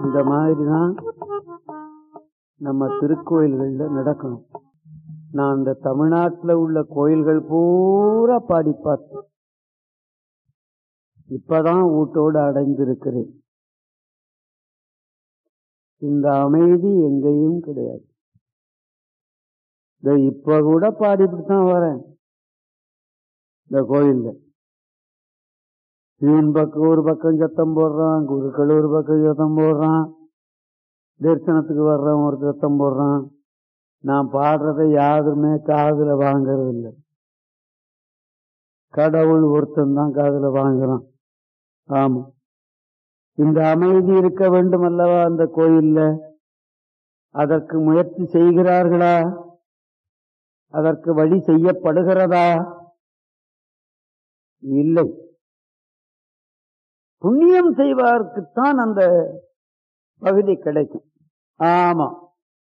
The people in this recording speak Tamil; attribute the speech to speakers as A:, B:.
A: இந்த மாதிரி தான் நம்ம திருக்கோயில்கள்ல நடக்கணும் நான் இந்த தமிழ்நாட்டுல உள்ள கோயில்கள் பூரா பாடி பார்த்தேன் இப்பதான் வீட்டோடு அடைந்திருக்கிறேன் இந்த அமைதி எங்கேயும் கிடையாது இதோ இப்ப கூட பாடிட்டு தான் வரேன் இந்த கோயில்ல இவன் பக்கம் ஒரு பக்கம் சத்தம் போடுறான் குருக்கள் ஒரு பக்கம் சத்தம் போடுறான் தரிசனத்துக்கு வர்றவன் ஒரு சத்தம் போடுறான் நான் பாடுறதை யாருமே காதுல வாங்கறது இல்லை கடவுள் ஒருத்தன் தான் காதுல வாங்குறான் ஆமா இந்த அமைதி இருக்க வேண்டும் அல்லவா அந்த கோயில்ல அதற்கு முயற்சி செய்கிறார்களா அதற்கு வழி செய்யப்படுகிறதா இல்லை புண்ணியம் செய்வார்க்குத்தான் அந்த பகுதி கிடைக்கும் ஆமா